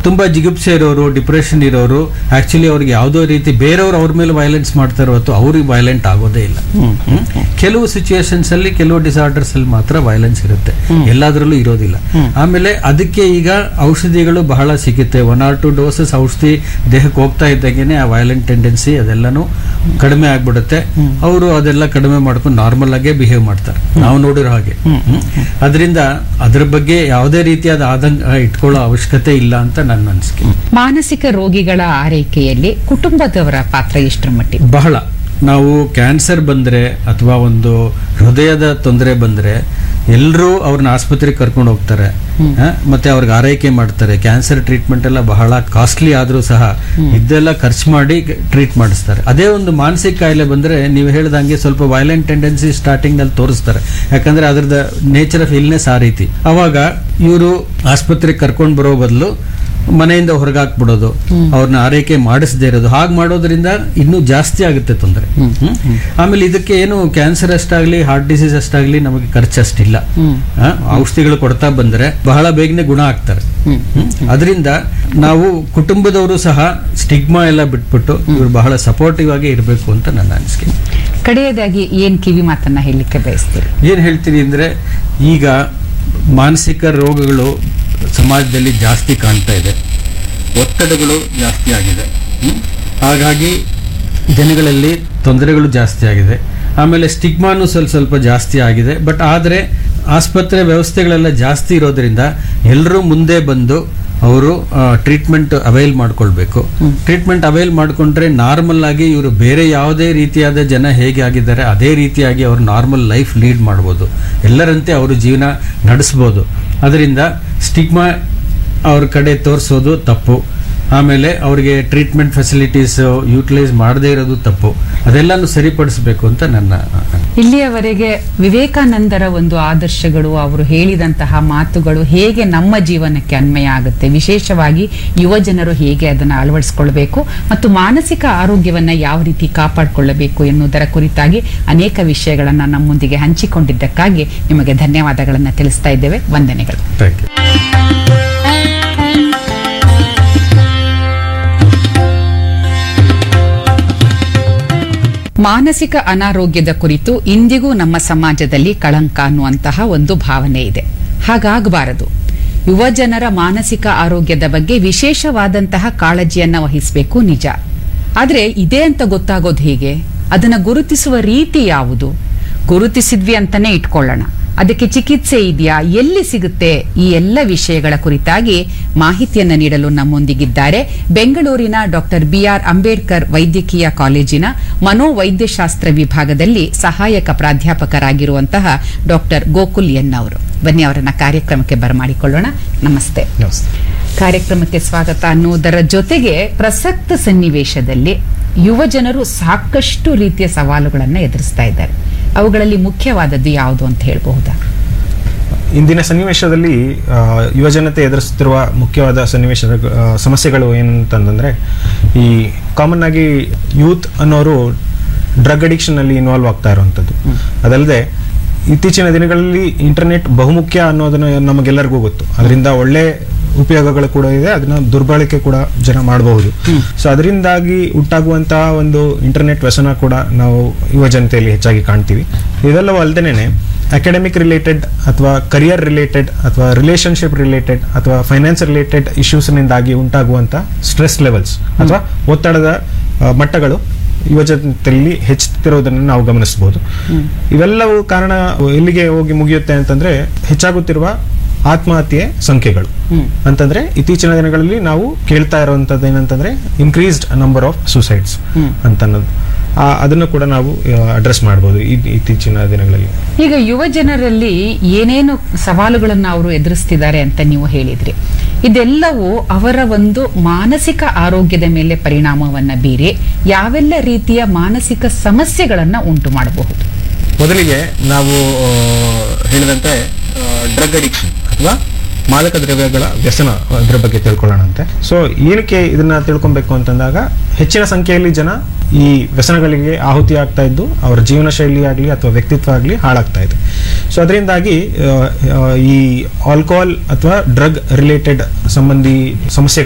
ತುಂಬಾ ಜಿಗುಪ್ಸೆ ಇರೋರು ಡಿಪ್ರೆಷನ್ ಇರೋರು ಆಕ್ಚುಲಿ ಅವ್ರಿಗೆ ಯಾವುದೋ ರೀತಿ ಬೇರೆಯವ್ರು ಅವ್ರ ಮೇಲೆ ವೈಲೆನ್ಸ್ ಮಾಡ್ತಾರೆ ಹೊತ್ತು ಅವ್ರಿಗೆ ವೈಲೆಂಟ್ ಆಗೋದೇ ಇಲ್ಲ ಹ್ಮ್? ಕೆಲವು ಸಿಚುಯೇಷನ್ಸ್ ಅಲ್ಲಿ ಕೆಲವು ಡಿಸಾರ್ಡರ್ಸ್ ಅಲ್ಲಿ ಮಾತ್ರ ವೈಲೆನ್ಸ್ ಇರುತ್ತೆ ಎಲ್ಲಾದ್ರಲ್ಲೂ ಇರೋದಿಲ್ಲ ಆಮೇಲೆ ಅದಕ್ಕೆ ಈಗ ಔಷಧಿಗಳು ಬಹಳ ಸಿಗುತ್ತೆ ಒನ್ ಆರ್ ಟು ಡೋಸಸ್ ಔಷಧಿ ದೇಹಕ್ಕೆ ಹೋಗ್ತಾ ಇದ್ದಂಗೆನೆ ಆ ವೈಲೆಂಟ್ ಟೆಂಡೆನ್ಸಿ ಅದೆಲ್ಲಾನು ಕಡಿಮೆ ಆಗ್ಬಿಡುತ್ತೆ ಅವರು ಅದೆಲ್ಲ ಕಡಿಮೆ ಮಾಡ್ಕೊಂಡು ನಾರ್ಮಲ್ ಆಗೇ ಬಿಹೇವ್ ಮಾಡ್ತಾರೆ ನಾವು ನೋಡಿರೋ ಹಾಗೆ ಅದರಿಂದ ಅದ್ರ ಬಗ್ಗೆ ಯಾವುದೇ ರೀತಿಯಾದ ಆದಂಕ ಇಟ್ಕೊಳ್ಳೋ ಅವಶ್ಯಕತೆ ಇಲ್ಲ ಅಂತ ನನ್ನ ಅನಿಸಿಕೆ ಮಾನಸಿಕ ರೋಗಿಗಳ ಆರೈಕೆಯಲ್ಲಿ ಕುಟುಂಬದವರ ಪಾತ್ರ ಎಷ್ಟರ ಮಟ್ಟಿಗೆ ಬಹಳ ನಾವು ಕ್ಯಾನ್ಸರ್ ಬಂದ್ರೆ ಅಥವಾ ಒಂದು ಹೃದಯದ ತೊಂದರೆ ಬಂದ್ರೆ ಎಲ್ಲರೂ ಅವ್ರನ್ನ ಆಸ್ಪತ್ರೆಗೆ ಕರ್ಕೊಂಡು ಹೋಗ್ತಾರೆ ಆ, ಮತ್ತೆ ಅವ್ರಿಗೆ ಆರೈಕೆ ಮಾಡ್ತಾರೆ ಕ್ಯಾನ್ಸರ್ ಟ್ರೀಟ್ಮೆಂಟ್ ಎಲ್ಲ ಬಹಳ ಕಾಸ್ಟ್ಲಿ ಆದ್ರೂ ಸಹ ಇದೆಲ್ಲ ಖರ್ಚು ಮಾಡಿ ಟ್ರೀಟ್ ಮಾಡಿಸ್ತಾರೆ ಅದೇ ಒಂದು ಮಾನಸಿಕ ಕಾಯಿಲೆ ಬಂದ್ರೆ ನೀವು ಹೇಳ್ದಂಗೆ ಸ್ವಲ್ಪ ವೈಲೆಂಟ್ ಟೆಂಡೆನ್ಸಿ ಸ್ಟಾರ್ಟಿಂಗ್ ನಲ್ಲಿ ತೋರಿಸ್ತಾರೆ ಯಾಕಂದ್ರೆ ಅದ್ರದ್ದು ನೇಚರ್ ಆಫ್ ಇಲ್ನೆಸ್ ಆ ರೀತಿ ಅವಾಗ ಇವರು ಆಸ್ಪತ್ರೆಗೆ ಕರ್ಕೊಂಡು ಬರೋ ಬದಲು ಮನೆಯಿಂದ ಹೊರಗಾಕ್ಬಿಡೋದು ಅವ್ರನ್ನ ಆರೈಕೆ ಮಾಡಿಸದೇ ಇರೋದು ಹಾಗೆ ಮಾಡೋದ್ರಿಂದ ಇನ್ನೂ ಜಾಸ್ತಿ ಆಗುತ್ತೆ ತೊಂದರೆ ಆಮೇಲೆ ಇದಕ್ಕೆ ಏನು ಕ್ಯಾನ್ಸರ್ ಅಷ್ಟಾಗ್ಲಿ ಹಾರ್ಟ್ ಡಿಸೀಸ್ ಅಷ್ಟಾಗ್ಲಿ ನಮಗೆ ಖರ್ಚು ಅಷ್ಟಿಲ್ಲ ಆ, ಔಷಧಿಗಳು ಕೊಡ್ತಾ ಬಂದ್ರೆ ಬಹಳ ಬೇಗನೆ ಗುಣ ಆಗ್ತಾರೆ ಅದರಿಂದ ನಾವು ಕುಟುಂಬದವರು ಸಹ ಸ್ಟಿಗ್ಮಾ ಎಲ್ಲ ಬಿಟ್ಬಿಟ್ಟು ಇವರು ಬಹಳ ಸಪೋರ್ಟಿವ್ ಆಗಿ ಇರಬೇಕು ಅಂತ ನನ್ನ ಅನಿಸಿಕೆ ಕಡೆಯದಾಗಿ ಏನ್ ಕಿವಿ ಮಾತನ್ನ ಹೇಳಲಿಕ್ಕೆ ಬಯಸ್ತೀರಿ ಏನು ಹೇಳ್ತೀನಿ ಅಂದರೆ ಈಗ ಮಾನಸಿಕ ರೋಗಗಳು ಸಮಾಜದಲ್ಲಿ ಜಾಸ್ತಿ ಕಾಣ್ತಾ ಇದೆ ಒತ್ತಡಗಳು ಜಾಸ್ತಿ ಆಗಿದೆ ಹ್ಮ್? ಹಾಗಾಗಿ ಜನಗಳಲ್ಲಿ ತೊಂದರೆಗಳು ಜಾಸ್ತಿ ಆಗಿದೆ ಆಮೇಲೆ ಸ್ಟಿಗ್ಮಾನು ಸ್ವಲ್ಪ ಸ್ವಲ್ಪ ಜಾಸ್ತಿ ಆಗಿದೆ ಬಟ್ ಆದರೆ ಆಸ್ಪತ್ರೆ ವ್ಯವಸ್ಥೆಗಳೆಲ್ಲ ಜಾಸ್ತಿ ಇರೋದ್ರಿಂದ ಎಲ್ಲರೂ ಮುಂದೆ ಬಂದು ಅವರು ಟ್ರೀಟ್ಮೆಂಟ್ ಅವೈಲ್ ಮಾಡ್ಕೊಳ್ಬೇಕು ಟ್ರೀಟ್ಮೆಂಟ್ ಅವೈಲ್ ಮಾಡ್ಕೊಂಡ್ರೆ ನಾರ್ಮಲ್ ಆಗಿ ಇವರು ಬೇರೆ ಯಾವುದೇ ರೀತಿಯಾದ ಜನ ಹೇಗೆ ಆಗಿದ್ದಾರೆ ಅದೇ ರೀತಿಯಾಗಿ ಅವರು ನಾರ್ಮಲ್ ಲೈಫ್ ಲೀಡ್ ಮಾಡ್ಬೋದು ಎಲ್ಲರಂತೆ ಅವರು ಜೀವನ ನಡೆಸ್ಬೋದು ಅದರಿಂದ ಸ್ಟಿಗ್ಮಾ ಅವ್ರ ಕಡೆ ತೋರಿಸೋದು ತಪ್ಪು ಆಮೇಲೆ ಅವ್ರಿಗೆ ಟ್ರೀಟ್ಮೆಂಟ್ ಫೆಸಿಲಿಟೀಸ್ ಯೂಟಿಲೈಸ್ ಮಾಡದೇ ಇರೋದು ತಪ್ಪು ಅದೆಲ್ಲಾನು ಸರಿಪಡಿಸಬೇಕು ಅಂತ ನನ್ನ ಇಲ್ಲಿಯವರೆಗೆ ವಿವೇಕಾನಂದರ ಒಂದು ಆದರ್ಶಗಳು ಅವರು ಹೇಳಿದಂತಹ ಮಾತುಗಳು ಹೇಗೆ ನಮ್ಮ ಜೀವನಕ್ಕೆ ಅನ್ವಯ ಆಗುತ್ತೆ ವಿಶೇಷವಾಗಿ ಯುವ ಜನರು ಹೇಗೆ ಅದನ್ನು ಅಳವಡಿಸಿಕೊಳ್ಬೇಕು ಮತ್ತು ಮಾನಸಿಕ ಆರೋಗ್ಯವನ್ನ ಯಾವ ರೀತಿ ಕಾಪಾಡಿಕೊಳ್ಳಬೇಕು ಎನ್ನುವುದರ ಕುರಿತಾಗಿ ಅನೇಕ ವಿಷಯಗಳನ್ನ ನಮ್ಮೊಂದಿಗೆ ಹಂಚಿಕೊಂಡಿದ್ದಕ್ಕಾಗಿ ನಿಮಗೆ ಧನ್ಯವಾದಗಳನ್ನು ತಿಳಿಸ್ತಾ ಇದ್ದೇವೆ ವಂದನೆಗಳು ಥ್ಯಾಂಕ್ ಯು ಮಾನಸಿಕ ಅನಾರೋಗ್ಯದ ಕುರಿತು ಇಂದಿಗೂ ನಮ್ಮ ಸಮಾಜದಲ್ಲಿ ಕಳಂಕ ಅನ್ನುವಂತಹ ಒಂದು ಭಾವನೆ ಇದೆ ಹಾಗಾಗಬಾರದು ಯುವ ಜನರ ಮಾನಸಿಕ ಆರೋಗ್ಯದ ಬಗ್ಗೆ ವಿಶೇಷವಾದಂತಹ ಕಾಳಜಿಯನ್ನ ವಹಿಸಬೇಕು ನಿಜ ಆದ್ರೆ ಇದೆ ಅಂತ ಗೊತ್ತಾಗೋದು ಹೇಗೆ ಅದನ್ನ ಗುರುತಿಸುವ ರೀತಿ ಯಾವುದು ಗುರುತಿಸಿದ್ವಿ ಅಂತಾನೆ ಇಟ್ಕೊಳ್ಳೋಣ ಅದಕ್ಕೆ ಚಿಕಿತ್ಸೆ ಇದೆಯಾ ಎಲ್ಲಿ ಸಿಗುತ್ತೆ ಈ ಎಲ್ಲ ವಿಷಯಗಳ ಕುರಿತಾಗಿ ಮಾಹಿತಿಯನ್ನು ನೀಡಲು ನಮ್ಮೊಂದಿಗಿದ್ದಾರೆ ಬೆಂಗಳೂರಿನ ಡಾಕ್ಟರ್ ಬಿಆರ್ ಅಂಬೇಡ್ಕರ್ ವೈದ್ಯಕೀಯ ಕಾಲೇಜಿನ ಮನೋವೈದ್ಯಶಾಸ್ತ್ರ ವಿಭಾಗದಲ್ಲಿ ಸಹಾಯಕ ಪ್ರಾಧ್ಯಾಪಕರಾಗಿರುವಂತಹ ಡಾಕ್ಟರ್ ಗೋಕುಲ್ ಎನ್ ಅವರು ಬನ್ನಿ ಅವರನ್ನ ಕಾರ್ಯಕ್ರಮಕ್ಕೆ ಬರಮಾಡಿಕೊಳ್ಳೋಣ ನಮಸ್ತೆ ಕಾರ್ಯಕ್ರಮಕ್ಕೆ ಸ್ವಾಗತ ಅನ್ನುವುದರ ಜೊತೆಗೆ ಪ್ರಸಕ್ತ ಸನ್ನಿವೇಶದಲ್ಲಿ ಯುವ ಜನರು ಸಾಕಷ್ಟು ರೀತಿಯ ಸವಾಲುಗಳನ್ನು ಎದುರಿಸ್ತಾ ಇದ್ದಾರೆ ಅವುಗಳಲ್ಲಿ ಮುಖ್ಯವಾದದ್ದು ಯಾವುದು ಅಂತ ಹೇಳಬಹುದಾ ಇಂದಿನ ಸನ್ನಿವೇಶದಲ್ಲಿ ಆ, ಯುವಜನತೆ ಎದುರಿಸುತ್ತಿರುವ ಮುಖ್ಯವಾದ ಸನ್ನಿವೇಶದ ಆ, ಸಮಸ್ಯೆಗಳು ಏನಂತಂದ್ರೆ ಈ ಕಾಮನ್ ಆಗಿ ಯೂತ್ ಅನ್ನೋರು ಡ್ರಗ್ ಅಡಿಕ್ಷನ್ ಅಲ್ಲಿ ಇನ್ವಾಲ್ವ್ ಆಗ್ತಾ ಇರುವಂಥದ್ದು ಅದಲ್ಲದೆ ಇತ್ತೀಚಿನ ದಿನಗಳಲ್ಲಿ ಇಂಟರ್ನೆಟ್ ಬಹುಮುಖ್ಯ ಅನ್ನೋದನ್ನ ನಮಗೆಲ್ಲರಿಗೂ ಗೊತ್ತು ಅದರಿಂದ ಒಳ್ಳೆ ಉಪಯೋಗಗಳು ಕೂಡ ಇದೆ ಅದನ್ನ ದುರ್ಬಳಕೆ ಕೂಡ ಜನ ಮಾಡಬಹುದು ಸೊ ಅದರಿಂದಾಗಿ ಉಂಟಾಗುವಂತಹ ಒಂದು ಇಂಟರ್ನೆಟ್ ವ್ಯಸನ ಕೂಡ ನಾವು ಯುವ ಜನತೆಯಲ್ಲಿ ಹೆಚ್ಚಾಗಿ ಕಾಣ್ತೀವಿ ಇವೆಲ್ಲವೂ ಅಲ್ಲದೇನೆ ಅಕಾಡೆಮಿಕ್ ರಿಲೇಟೆಡ್ ಅಥವಾ ಕರಿಯರ್ ರಿಲೇಟೆಡ್ ಅಥವಾ ರಿಲೇಶನ್ಶಿಪ್ ರಿಲೇಟೆಡ್ ಅಥವಾ ಫೈನಾನ್ಸ್ ರಿಲೇಟೆಡ್ ಇಶ್ಯೂಸ್ನಿಂದಾಗಿ ಉಂಟಾಗುವಂತ ಸ್ಟ್ರೆಸ್ ಲೆವೆಲ್ಸ್ ಅಥವಾ ಒತ್ತಡದ ಆ, ಮಟ್ಟಗಳು ಯುವಜನತೆಯಲ್ಲಿ ಹೆಚ್ಚುತ್ತಿರೋದನ್ನು ನಾವು ಗಮನಿಸಬಹುದು ಇವೆಲ್ಲವೂ ಕಾರಣ ಎಲ್ಲಿಗೆ ಹೋಗಿ ಮುಗಿಯುತ್ತೆ ಅಂತಂದ್ರೆ ಹೆಚ್ಚಾಗುತ್ತಿರುವ ಆತ್ಮಹತ್ಯೆ ಸಂಖ್ಯೆಗಳು ಅಂತಂದ್ರೆ ಇತ್ತೀಚಿನ ದಿನಗಳಲ್ಲಿ ನಾವು ಕೇಳ್ತಾ ಇರುವಂತದ್ದು ಏನಂತಂದ್ರೆ ಇನ್ಕ್ರೀಸ್ಡ್ ನಂಬರ್ ಆಫ್ ಸುಸೈಡ್ಸ್ ಅಂತ ಅನ್ನೋದು ಆ, ಅದನ್ನು ಕೂಡ ನಾವು ಅಡ್ರೆಸ್ ಮಾಡಬಹುದು ಇತ್ತೀಚಿನ ದಿನಗಳಲ್ಲಿ ಈಗ ಯುವ ಜನರಲ್ಲಿ ಏನೇನು ಸವಾಲುಗಳನ್ನು ಅವರು ಎದುರಿಸ್ತಿದ್ದಾರೆ ಅಂತ ನೀವು ಹೇಳಿದ್ರಿ ಇದೆಲ್ಲವೂ ಅವರ ಒಂದು ಮಾನಸಿಕ ಆರೋಗ್ಯದ ಮೇಲೆ ಪರಿಣಾಮವನ್ನ ಬೀರಿ ಯಾವೆಲ್ಲ ರೀತಿಯ ಮಾನಸಿಕ ಸಮಸ್ಯೆಗಳನ್ನ ಉಂಟು ಮಾಡಬಹುದು ಮೊದಲಿಗೆ ನಾವು ಆ, ಹೇಳಿದಂತೆ ಡ್ರಗ್ ಅಡಿಕ್ಷನ್ ಅಥವಾ ಮಾದಕ ದ್ರವ್ಯಗಳ ವ್ಯಸನ ಅದರ ಬಗ್ಗೆ ತಿಳ್ಕೊಳ್ಳೋಣ ಅಂತೆ ಸೊ ಏನಕ್ಕೆ ಇದನ್ನ ತಿಳ್ಕೊಬೇಕು ಅಂತಂದಾಗ ಹೆಚ್ಚಿನ ಸಂಖ್ಯೆಯಲ್ಲಿ ಜನ ಈ ವ್ಯಸನಗಳಿಗೆ ಆಹುತಿ ಆಗ್ತಾ ಇದ್ದು ಅವರ ಜೀವನ ಶೈಲಿ ಆಗಲಿ ಅಥವಾ ವ್ಯಕ್ತಿತ್ವ ಆಗಲಿ ಹಾಳಾಗ್ತಾ ಇದೆ ಸೊ ಅದರಿಂದಾಗಿ ಆ, ಆ, ಈ ಆಲ್ಕೋಹಾಲ್ ಅಥವಾ ಡ್ರಗ್ ರಿಲೇಟೆಡ್ ಸಂಬಂಧಿ ಸಮಸ್ಯೆಗಳು